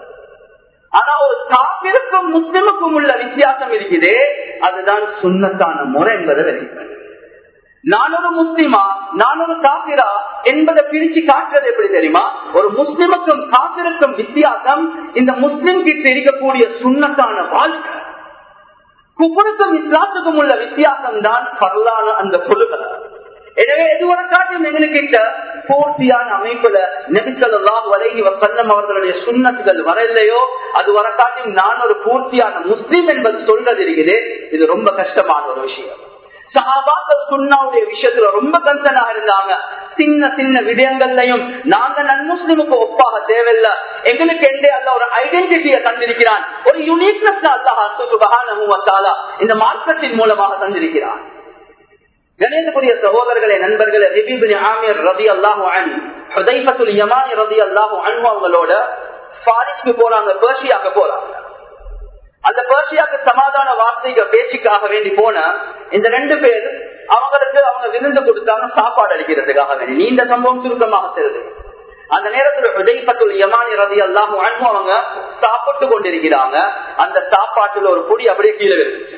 ஆனா ஒரு காப்பிற்கும் முஸ்லிமுக்கும் உள்ள வித்தியாசம் இருக்குது அதுதான் சுண்ணத்தான முறை என்பதை வெளிப்படுது நான் ஒரு முஸ்லிமா நான் ஒரு காபிரா என்பதை பிரிச்சு காட்டுறது எப்படி தெரியுமா ஒரு முஸ்லிமுக்கும் காப்பிற்கும் வித்தியாசம் இந்த முஸ்லிம் கிட்ட இருக்கக்கூடிய சுண்ணத்தான வாழ்க்கை குப்புறத்தும் இஸ்லாத்துக்கும் உள்ள வித்தியாசம் தான் பரலான அந்த கொள்கை எனவே எதுவரை காட்டும் எங்களுக்கிட்ட பூர்த்தியான அமைப்புல நெபிசல்லாம் வலைகி வசல்லம் அவர்களுடைய சுண்ணத்துகள் வரலையோ அது வர காட்டும் நான் ஒரு பூர்த்தியான முஸ்லீம் என்பது சொல்றது இருக்குது இது ரொம்ப கஷ்டமான ஒரு விஷயம் சஹாபாக்கள் சுண்ணாவுடைய விஷயத்துல ரொம்ப கன்சனாக இருந்தாங்க சின்ன சின்ன விடயங்கள்லையும் நாங்க நன் முஸ்லிமுக்கு ஒப்பாக தேவையில்ல எங்களுக்கு எண்டே அல்ல ஒரு ஐடென்டிட்டியை தந்திருக்கிறான் ஒரு யூனிக்னஸ் அல்லாஹால இந்த மார்க்கத்தின் மூலமாக தந்திருக்கிறான் கணேசக்குரிய சகோதரர்களே நண்பர்களே ரிபிபின் ஆமிர் ரதி அல்லாஹு ஹுதைஃபத்துல் யமானி ரதி அல்லாஹு அன்பு அவங்களோட பாரிஸ்க்கு போறாங்க பேர்ஷியாக்கு போறாங்க அந்த பேர்ஷியாக்கு சமாதான வார்த்தைகள் பேச்சுக்காக வேண்டி போன இந்த ரெண்டு பேர் அவங்களுக்கு அவங்க விருந்து கொடுத்தாங்க சாப்பாடு அளிக்கிறதுக்காக வேண்டி நீண்ட சம்பவம் சுருக்கமாக தெரியுது அந்த நேரத்துல ஹுதைஃபத்துல் யமானி ரதி அல்லாஹு அன்பு அவங்க சாப்பிட்டு கொண்டிருக்கிறாங்க அந்த சாப்பாட்டுல ஒரு பொடி அப்படியே கீழே விழுந்துச்சு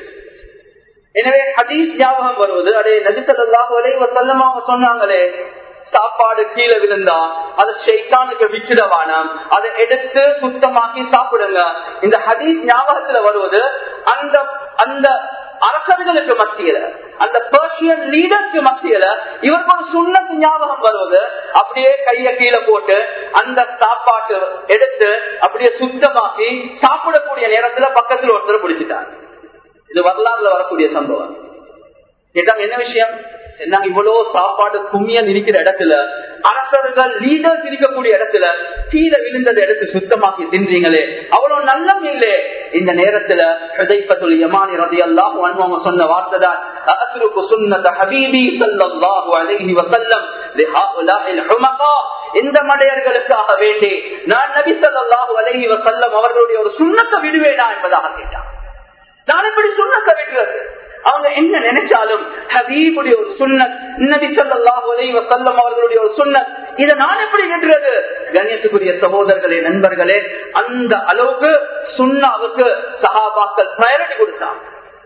எனவே ஹதீஸ் ஞாபகம் வருவது அதே நபிசல்லாஹு அலைவசல்லம் அவங்க சொன்னாங்களே சாப்பாடு கீழே விழுந்தா அதை ஷெய்தானுக்கு விட்டுடவானாம் அதை எடுத்து சுத்தமாக்கி சாப்பிடுங்க இந்த ஹதீஸ் ஞாபகத்துல வருவது அந்த அந்த அரசர்களுக்கு மத்தியில அந்த பர்ஷியன் லீடருக்கு மத்தியில இவருக்கு ஒரு சுண்ணத்து ஞாபகம் வருவது அப்படியே கைய கீழே போட்டு அந்த சாப்பாட்டு எடுத்து அப்படியே சுத்தமாக்கி சாப்பிடக்கூடிய நேரத்துல பக்கத்துல ஒருத்தர் பிடிச்சிட்டாங்க இது வரலாறுல வரக்கூடிய சம்பவம் கேட்டாங்க என்ன விஷயம் என்ன இவ்வளவு சாப்பாடு கும்மியல் இருக்கிற இடத்துல அரசர்கள் லீடர்ஸ் இருக்கக்கூடிய இடத்துல கீழே விழுந்ததை எடுத்து சுத்தமாக்கி தின்றீங்களே அவ்வளவு நல்லம் இல்லை இந்த நேரத்துல ஹுதைஃபத்துல் யமானி ரலியல்லாஹு அன்ஹு அவங்க சொன்ன வார்த்தை தான் அஸ்ருக்கு சுன்னத ஹபீபி ஸல்லல்லாஹு அலைஹி வஸல்லம் லிஹாஉலாஇல் ஹுமகா இந்த மடையர்களுக்காக வேண்டி நான் நபி ஸல்லல்லாஹு அலைஹி வஸல்லம் அவர்களுடைய ஒரு சுன்னத்தை விடுவேனா என்பதாக கேட்டான் நான் எப்படி சுண்ணத்தை விடுறது அவங்க என்ன நினைச்சாலும் ஹபீபுடைய ஒரு சுண்ணத் நபி ஸல்லல்லாஹு அலைஹி வஸல்லம் அவர்களுடைய ஒரு சுண்ணத் இத நான் எப்படி விடுறது கண்ணியத்துக்குரிய சகோதரர்களே நண்பர்களே அந்த அளவுக்கு சுண்ணாவுக்கு சஹாபாக்கள் ப்ரையாரிட்டி கொடுத்தாங்க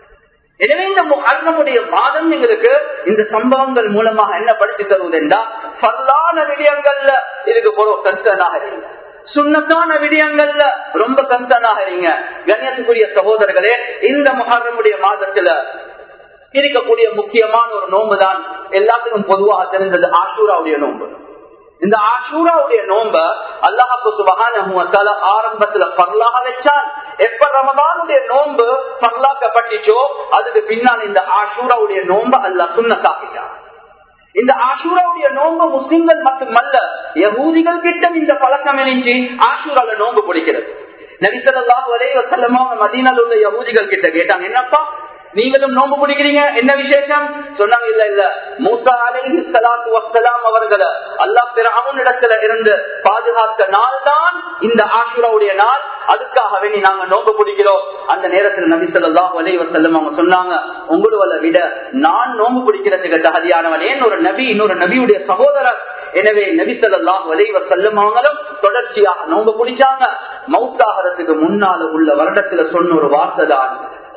எனவே இந்த அருணமுடைய மாதம் எங்களுக்கு இந்த சம்பவங்கள் மூலமாக என்ன படித்து தருவது என்றால் பல்லான விடயங்கள்ல இதுக்கு போற கருத்தனாக இல்லை சுண்ணத்தான விடயங்கள்ல ரொம்ப கம்சனாக இருங்க கண்ணியத்துக்குரிய சகோதரர்களே இந்த முஹர்ரமுடைய மாதத்துல இருக்கக்கூடிய முக்கியமான ஒரு நோன்பு தான் எல்லாத்துக்கும் பொதுவாக தெரிந்தது ஆஷூராவுடைய நோன்பு இந்த ஆஷூராவுடைய நோம்ப அல்லாஹு சுபகான ஆரம்பத்துல பரலாக வச்சான் எப்ப ரமதானுடைய நோன்பு பரலாக்கப்பட்டுச்சோ அதுக்கு பின்னால் இந்த ஆஷூராவுடைய நோம்ப அல்ல சுண்ணத்தாக்கிட்டான் இந்த ஆஷூராவுடைய நோன்பு முஸ்லிம்கள் மட்டுமல்ல யகூதிகள் கிட்ட இந்த பழக்கம் இணைஞ்சு ஆஷூரால நோன்பு பிடிக்கிறது நபிசல்லாஹ் ஒரே வசல்லமா மதீனால உள்ள யகூதிகள் கிட்ட கேட்டாங்க என்னப்பா நீங்களும் நோன்பு பிடிக்கிறீங்க என்ன விசேஷம் சொன்னாங்க இல்ல இல்ல மூசா அலைஹி ஸலாத்து வஸ்ஸலாம் அவர்களை அல்லாஹ் பிறஅவுன் இடத்துல இருந்து பாதுகாத்த நாள் தான் இந்த ஆஷுராவுடைய நாள் அதுக்காக வேண்டி நாங்க நோன்பு பிடிக்கிறோம் அந்த நேரத்துல நபி ஸல்லல்லாஹு அலைஹி வஸல்லம் அவங்க சொன்னாங்க உங்களை விட நான் நோன்பு பிடிக்கிறதுக்கு தகுதியானவன் ஏன் ஒரு நபி இன்னொரு நபியுடைய சகோதரர் எனவே நபி ஸல்லல்லாஹு அலைஹி வஸல்லம் அவங்களும் தொடர்ச்சியாக நோன்பு பிடிச்சாங்க மௌத்தாகிறதுக்கு முன்னால உள்ள வருடத்துல சொன்ன ஒரு வார்த்தை தான்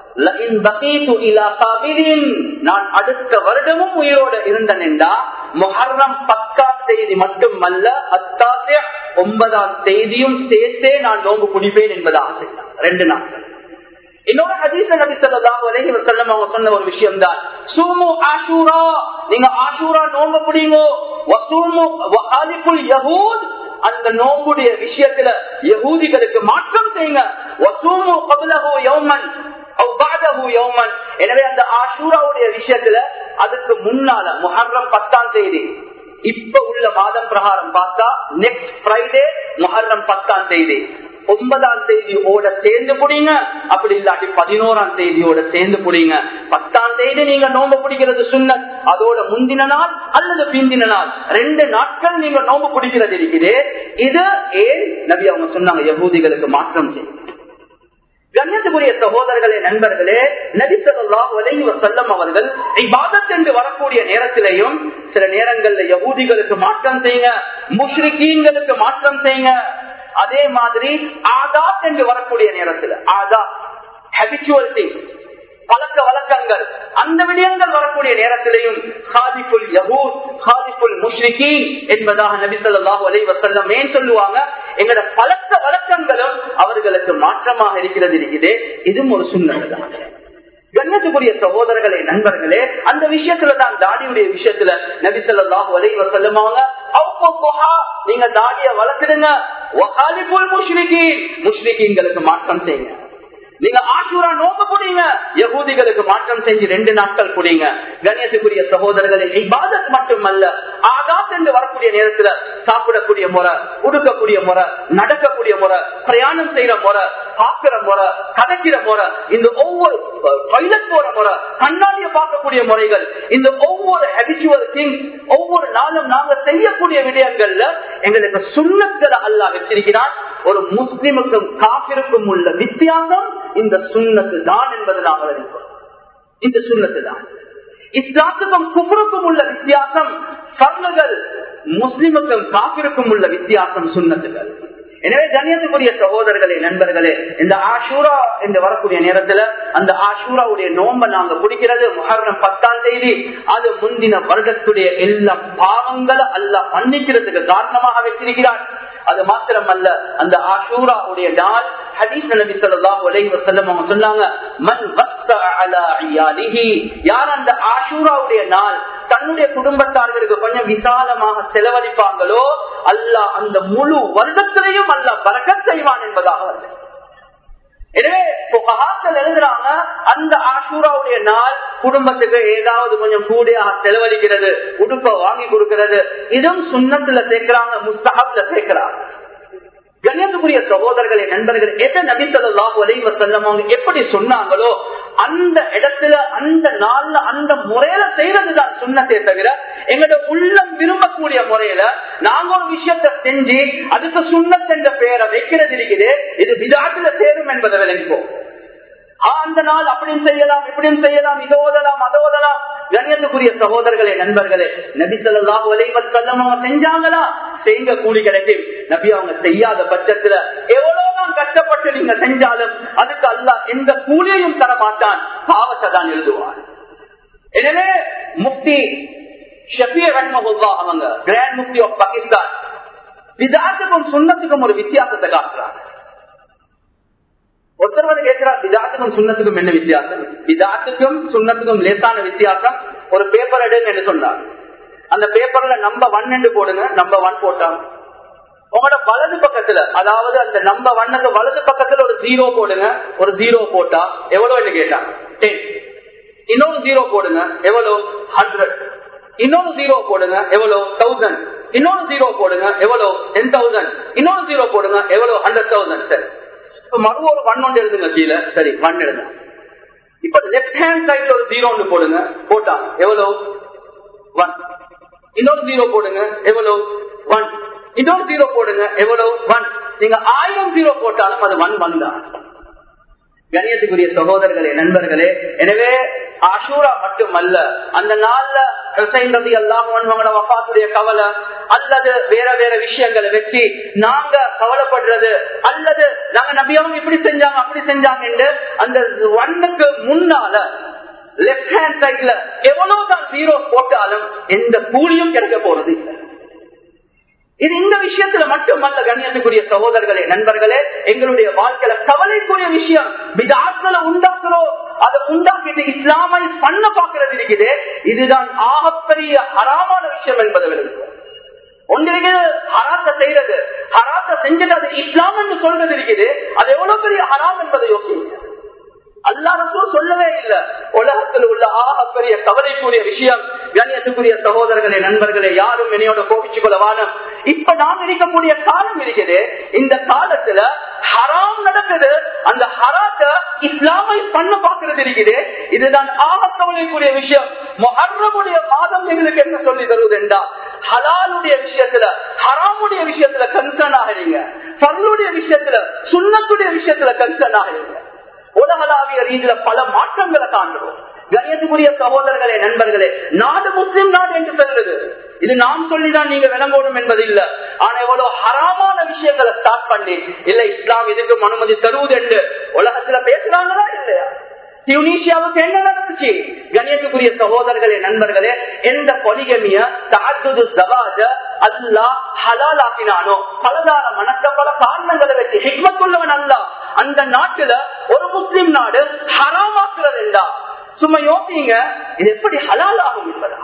நான் அடுத்த வருடமும் உயிரோடு இருந்தேன்டா முஹர்ரம் பத்தாம் தேதி மட்டுமல்ல அத்தாசே ஒன்பதாம் தேதியும் சேர்த்தே நான் நோம்பு குடிப்பேன் என்பதாக செய்தான் ரெண்டு நாட்கள் இன்னொரு ஹதீச நபி ஸல்லல்லாஹு அலைஹி வஸல்லம் அவங்க சொன்ன ஒரு விஷயம் தான் சூமு ஆஷூரா நீங்க ஆஷூரா நோம்பு பிடிங்க வசூமு வஹாலிஃபுல் யஹூத் அந்த நோம்புடைய விஷயத்துல யகூதிகளுக்கு மாற்றம் செய்யுங்க வசூமு கபலஹு யௌமன் எனவே அந்த ஆஷூராவுடைய விஷயத்துல அதுக்கு முன்னால முஹர்ரம் பத்தாம் தேதி இப்ப உள்ள மாதம் பிரகாரம் பார்த்தா நெக்ஸ்ட் ஃப்ரைடே முஹர்ரம் பத்தாம் தேதி ஒன்பதாம் தேதியோட சேர்ந்து புடிங்க அப்படி இல்லாட்டி பதினோராம் தேதியோட சேர்ந்து புடிங்க பத்தாம் தேதி நீங்க நோம்பு பிடிக்கிறது சுண்ண அதோட முந்தின நாள் அல்லது பிந்தின நாள் ரெண்டு நாட்கள் நீங்க நோம்பு பிடிக்கிறது இருக்குது இது ஏன் நபி அவங்க சொன்னாங்க யகூதிகளுக்கு மாற்றம் செய்யும் கண்ணியத்துக்குரிய சகோதரர்களே நண்பர்களே நபிசல்லாஹ் உலகி செல்லம் அவர்கள் இபாதத் என்று வரக்கூடிய நேரத்திலையும் சில நேரங்கள்ல யகூதிகளுக்கு மாற்றம் செய்யுங்க முஷ்ரிகீன்களுக்கு மாற்றம் செய்யுங்க அதே மாதிரி ஆதாத் என்று வரக்கூடிய நேரத்தில் ஆதா ஹபிச்சுவல் திங் பழக்க வழக்கங்கள் அந்த விடயங்கள் வரக்கூடிய நேரத்திலையும் ஹாதிபுல் யஹூத் ஹாதிபுல் முஷ்ரிகி என்பதாக நபி சொல்லாஹு அலை வசல்லம் ஏன் சொல்லுவாங்க எங்களோட பழக்க வழக்கங்களும் அவர்களுக்கு மாற்றமாக இருக்கிறது இருக்குது இதுவும் ஒரு சுண்ணதான் கண்ணியத்துக்குரிய சகோதரர்களே நண்பர்களே அந்த விஷயத்துல தான் தாடியுடைய விஷயத்துல நபி சொல்லாஹு அலை வசல்லமாங்க நீங்க தாடிய வளர்த்துடுங்க முஷ்ரிகீன்களுக்கு மாற்றம் செய்யுங்க நீங்க ஆசூரா நோம்பு புடிங்க யகூதிகளுக்கு மாற்றம் செஞ்சு ரெண்டு நாட்கள் புடிங்க கணியத்துக்குரிய சகோதரர்களை இபாதத் மட்டுமல்ல ஆகாத் என்று வரக்கூடிய நேரத்துல சாப்பிடக்கூடிய முறை உடுக்கக்கூடிய முறை நடக்கக்கூடிய முறை பிரயாணம் செய்யற முறை பார்க்கிற முறை கதைக்கிற முறை இந்த ஒவ்வொரு டாய்லெட் போற முறை கண்ணாடியை பார்க்கக்கூடிய முறைகள் இந்த ஒவ்வொரு ஹெபிச்சுவல் திங் ஒவ்வொரு நாளும் நாங்க செய்யக்கூடிய விடயங்கள்ல எங்களுக்கு சுண்ணத்துல அல்லா வச்சிருக்கிறான் ஒரு முஸ்லிமுக்கும் காப்பிற்கும் உள்ள வித்தியாசம் இந்த சுண்ணத்து தான் என்பது நாங்கள் அறிவோம் இந்த சுண்ணத்து தான் இஸ்லாத்துக்கும் குபருக்கும் உள்ள வித்தியாசம் பர்ணுகள் முஸ்லிமுக்கும் காப்பிற்கும் உள்ள வித்தியாசம் சுண்ணத்துகள் எனவே கண்ணியத்துக்குரிய சகோதரர்களே நண்பர்களே இந்த ஆஷூரா என்று வரக்கூடிய நேரத்துல அந்த ஆஷூராவுடைய நோம்ப நாங்க பிடிக்கிறது முகர்ணம் பத்தாம் தேதி அது முந்தின வருடத்துடைய எல்லா பாவங்களை அல்ல மன்னிக்கிறதுக்கு காரணமாக வச்சிருக்கிறார் அது மாத்திரம் அல்ல அந்த ஆஷூராவுடைய நாள் ஹதீஸ் நபி ஸல்லல்லாஹு அலைஹி வஸல்லம் அவங்க சொன்னாங்க மன் வஸ்ஸ அலா இயாலிஹி யார் அந்த ஆஷூராவுடைய நாள் தன்னுடைய குடும்பத்தார்களுக்கு கொஞ்சம் விசாலமாக செலவழிப்பாங்களோ அல்லாஹ் அந்த முழு வருடத்திலையும் அல்லாஹ் பரக்கத் செய்வான் என்பதாக வருது எனவே புகாக்கள் எழுதுறாங்க அந்த ஆஷூராவுடைய நாள் குடும்பத்துக்கு ஏதாவது கொஞ்சம் கூடியாக செலவழிக்கிறது உடுப்ப வாங்கி கொடுக்கிறது இதுவும் சுண்ணத்துல சேர்க்கிறாங்க முஸ்தகப்ல சேர்க்கிறாங்க கண்ணியத்துக்குரிய சகோதரர்களே நண்பர்கள் எதை நபி சொல்லாஹு அலைவ செல்லம் அவங்க எப்படி சொன்னாங்களோ அந்த இடத்துல அந்த நாள்ல அந்த முறையில செய்யறதுதான் சுண்ணத்தை தவிர எங்களோட உள்ளம் விரும்பக்கூடிய முறையில நாங்க ஒரு விஷயத்தை செஞ்சு அதுக்கு சுண்ணத் என்ற பெயரை வைக்கிறது இருக்குது இது விதாத்துல சேரும் என்பதை விளங்கிப்போம் அந்த நாள் அப்படின்னு செய்யலாம் இப்படியும் செய்யலாம் இதை ஓதலாம் அதை ஓதலாம் கண்ணியத்துக்குரிய சகோதரர்களே நண்பர்களே நபி சொல்லாஹு அலைவல் செல்லம் அவங்க செஞ்சாங்களா செய்ய கூலி கிடைக்கும் நபி அவங்க செய்யாத பட்சத்துல எவ்வளவுதான் கஷ்டப்பட்டு நீங்க செஞ்சாலும் அதுக்கு அல்ல எந்த கூலியையும் தர மாட்டான் பாவத்தை தான் எழுதுவான் எனவே முக்தி ஷபிய ரஹ்மஹுல்லா அவங்க கிராண்ட் முக்தி ஆஃப் பாகிஸ்தான் விதாத்துக்கும் சுண்ணத்துக்கும் ஒரு வித்தியாசத்தை காட்டுறாங்க ஒருத்தர் வந்து கேட்கிறார் விதாத்துக்கும் சுண்ணத்துக்கும் என்ன வித்தியாசம் விதாத்துக்கும் சுண்ணத்துக்கும் லேசான வித்தியாசம் ஒரு பேப்பர் எடுன்னு என்று சொன்னார் அந்த பேப்பர்ல நம்ப ஒன் என்று போடுங்க நம்ப ஒன் போட்டாங்க உங்களோட வலது பக்கத்துல அதாவது அந்த நம்ப ஒன்னுக்கு வலது பக்கத்துல ஒரு ஜீரோ போடுங்க ஒரு ஜீரோ போட்டா எவ்வளவு கேட்டாங்க டென் இன்னொரு ஜீரோ போடுங்க எவ்வளவு ஹண்ட்ரட் இன்னொரு ஜீரோ போடுங்க எவ்வளவு தௌசண்ட் இன்னொரு ஜீரோ போடுங்க எவ்வளவு டென் தௌசண்ட் இன்னொரு ஜீரோ போடுங்க எவ்வளவு ஹண்ட்ரட் தௌசண்ட் சரி இப்ப மறு ஒரு ஒன் ஒன்று எழுதுங்க கீழே சரி ஒன் எழுதுங்க இப்ப லெப்ட் ஹேண்ட் சைட்ல ஒரு ஜீரோ ஒன்று போடுங்க போட்டா எவ்வளவு ஒன் இன்னொரு ஜீரோ போடுங்க எவ்வளவு ஒன் இன்னொரு ஜீரோ போடுங்க எவ்வளவு ஒன் நீங்க ஆயிரம் ஜீரோ போட்டாலும் அது ஒன் ஒன் தான் கணியத்துக்குரிய சகோதரர்களே நண்பர்களே எனவே ஆஷூரா மட்டுமல்ல அந்த நாள்ல ஹுசைன் ரதி அல்லாமோட வஃபாத்துடைய கவலை அல்லது வேற வேற விஷயங்களை வச்சு நாங்க கவலைப்படுறது அல்லது நாங்க நபியவங்க இப்படி செஞ்சாங்க அப்படி செஞ்சாங்க அந்த ஒன்னுக்கு முன்னால லெப்ட் ஹேண்ட் சைட்ல எவ்வளவுதான் ஜீரோ போட்டாலும் எந்த கூலியும் கிடைக்க போறது இல்லை இது இந்த விஷயத்துல மட்டுமல்ல கண்ணியத்துக்குரிய சகோதரர்களே நண்பர்களே எங்களுடைய வாழ்க்கையில கவலைக்குரிய விஷயம் விதாக்களை உண்டாக்குறோம் அதை உண்டாக்கிட்டு இஸ்லாமை பண்ண பாக்குறது இருக்குது இதுதான் ஆகப்பெரிய ஹராமான விஷயம் என்பதை விளங்குவோம் ஒன்றிற்கு ஹராத்த செய்யறது ஹராத்த செஞ்சது அது இஸ்லாம் என்று சொல்றது இருக்குது அது எவ்வளவு பெரிய ஹராம் என்பதை யோசிங்க அல்லா ரசூல் சொல்லவே இல்லை உலகத்தில் உள்ள ஆக பெரிய கவலைக்குரிய விஷயம் கண்ணியத்துக்குரிய சகோதரர்களே நண்பர்களே யாரும் என்னையோட கோபிச்சு கொள்ளவான இப்ப நாம் இருக்கக்கூடிய காலம் இருக்குது இந்த காலத்துல ஹராம் நடக்குது அந்த ஹராத்த இஸ்லாமை பண்ண பாக்குறது இருக்குது இதுதான் ஆகத்தவளைக்குரிய விஷயம் மொஹர்ரமுடைய மாதம் எங்களுக்கு என்ன சொல்லி தருவது என்றா ஹலாலுடைய விஷயத்துல ஹராமுடைய விஷயத்துல கன்சர்ன் ஆகிறீங்க பருளுடைய விஷயத்துல சுண்ணத்துடைய விஷயத்துல கன்சர்ன் ஆகிறீங்க உலகளாவிய ரீதியில பல மாற்றங்களை காண்கிறோம் கணியத்துக்குரிய சகோதரர்களே நண்பர்களே நாடு முஸ்லிம் நாடு என்று சொல்றது இது நாம் சொல்லிதான் நீங்க விளங்கணும் என்பது இல்ல ஆனா எவ்வளவு ஹராமான விஷயங்களை ஸ்டார்ட் பண்ணி இல்ல இஸ்லாம் இதுக்கும் அனுமதி தருவது என்று உலகத்துல பேசுறாங்களா இல்லையா டியூனிஷியாவுக்கு என்ன நடந்துச்சு கணியத்துக்குரிய சகோதரர்களே நண்பர்களே எந்த பொலிகமிய தாஜுது சவாஜ அல்லா ஹலால் ஆக்கினானோ பலதார மனக்க பல காரணங்களை வச்சு ஹிக்மத்துள்ளவன் அல்ல அந்த நாட்டுல ஒரு முஸ்லிம் நாடு ஹராமாக்குறது என்றா சும்மா யோசிங்க இது எப்படி ஹலால் ஆகும் என்பதா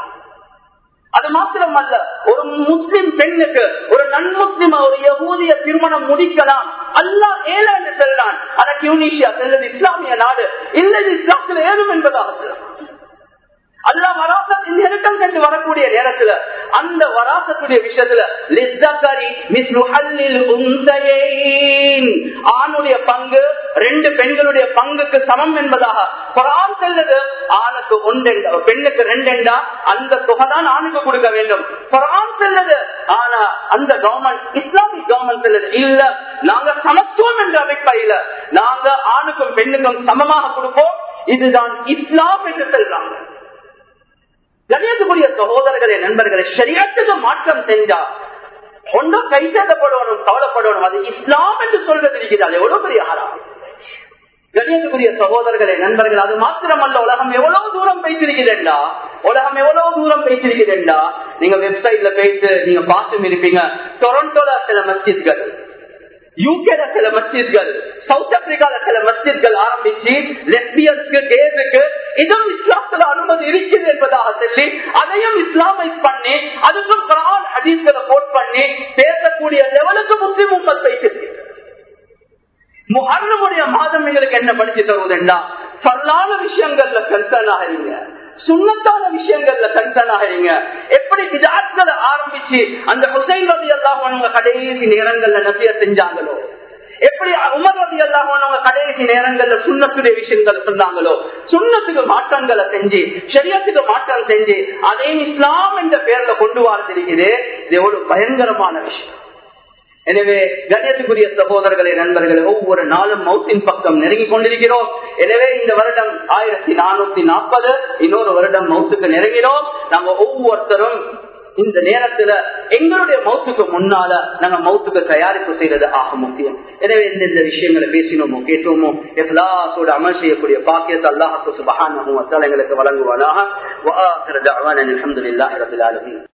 அது மாத்திரம் அல்ல ஒரு முஸ்லிம் பெண்ணுக்கு ஒரு நன்முஸ்லிம் ஒரு யகூதிய திருமணம் முடிக்கலாம் அல்லா ஏல என்று செல்றான் ஆனா டியூனிஷியா செல்வது இஸ்லாமிய நாடு இல்லை இஸ்லாத்தில் ஏதும் என்பதாக அல்லா வராசத் இன்ஹெரிட்டன்ஸ் என்று வரக்கூடிய நேரத்துல அந்த வராசத்துடைய விஷயத்துல லிஸ்தகரி மிஸ்லுஹல்லில் உன்சையின் ஆணுடைய பங்கு ரெண்டு பெண்களுடைய பங்குக்கு சமம் என்பதாக குரான் செல்லுது ஆணுக்கு ஒன்றெண்டா பெண்ணுக்கு ரெண்டெண்டா அந்த தொகை தான் ஆணுக்கு கொடுக்க வேண்டும் குரான் செல்லுது ஆனா அந்த கவர்மெண்ட் இஸ்லாமிக் கவர்மெண்ட் செல்லுது இல்ல நாங்க சமத்துவம் என்ற அமைப்பையில நாங்க ஆணுக்கும் பெண்ணுக்கும் சமமாக கொடுப்போம் இதுதான் இஸ்லாம் என்று செல்றாங்க கணியத்துக்குரிய சகோதரர்களே நண்பர்களே சரியத்துக்கு மாற்றம் செஞ்சா ஒன்றும் கைச்சேதப்படணும் கவலைப்படணும் அது இஸ்லாம் என்று சொல்றது இருக்குது அது எவ்வளவு பெரிய ஹராம் கணியத்துக்குரிய சகோதரர்களே நண்பர்கள் அது மாத்திரமல்ல உலகம் எவ்வளவு தூரம் பேசிருக்கிறேன்டா உலகம் எவ்வளவு தூரம் பேசிருக்கிறேன்டா நீங்க வெப்சைட்ல போயிட்டு நீங்க பார்த்தும் இருப்பீங்க டொரண்டோல சில மஸ்ஜித்கள் யூகேல சில மஸ்ஜித்கள் சவுத் ஆப்பிரிக்கால சில மஸ்ஜித்கள் ஆரம்பிச்சு லெஸ்பியன்ஸ்க்கு கேஸுக்கு இதுவும் இஸ்லாத்துல அனுமதி இருக்குது என்பதாக சொல்லி அதையும் இஸ்லாமைஸ் பண்ணி அதுக்கும் குரான் ஹதீஸ்களை போட் பண்ணி பேசக்கூடிய லெவலுக்கு முஸ்லிம் உம்மத் வைத்திருக்கு முகர்ணமுடைய மாதம் எங்களுக்கு என்ன படிச்சு தருவதுண்டா சரளான விஷயங்கள்ல கன்சர்ன் ஆகிறீங்க சுண்ணத்தான விஷயங்கள்ல கன்சர்ன் ஆகிறீங்க எப்படி விதாத்களை ஆரம்பிச்சு அந்த ஹுசைன் ரவி அல்லாஹ் கடைசி நேரங்கள்ல நசிய செஞ்சாங்களோ எப்படி உமர் ரவி அல்லாஹ் கடைசி நேரங்கள்ல சுண்ணத்துடைய விஷயங்கள் சொன்னாங்களோ சுண்ணத்துக்கு மாற்றங்களை செஞ்சு சரியத்துக்கு மாற்றம் செஞ்சு அதையும் இஸ்லாம் என்ற பெயர்ல கொண்டு வரதிருக்குது இது எவ்வளவு பயங்கரமான விஷயம் எனவே கண்ணியத்துக்குரிய சகோதரர்களே நண்பர்களே ஒவ்வொரு நாளும் மௌத்தின் பக்கம் நெருங்கி கொண்டிருக்கிறோம் எனவே இந்த வருடம் ஆயிரத்தி நானூத்தி நாற்பது இன்னொரு வருடம் மௌத்துக்கு நெருங்கினோம் நாங்க ஒவ்வொருத்தரும் இந்த நேரத்துல எங்களுடைய மௌத்துக்கு முன்னால நாங்க மௌத்துக்கு தயாரிப்பு செய்யறது ஆக முக்கியம் எனவே இந்த இந்த விஷயங்களை பேசினோமோ கேட்டோமோ எஃலாசோட அமல் செய்யக்கூடிய பாக்கியத்தை அல்லாஹுக்கு சுபகான எங்களுக்கு வழங்குவானாக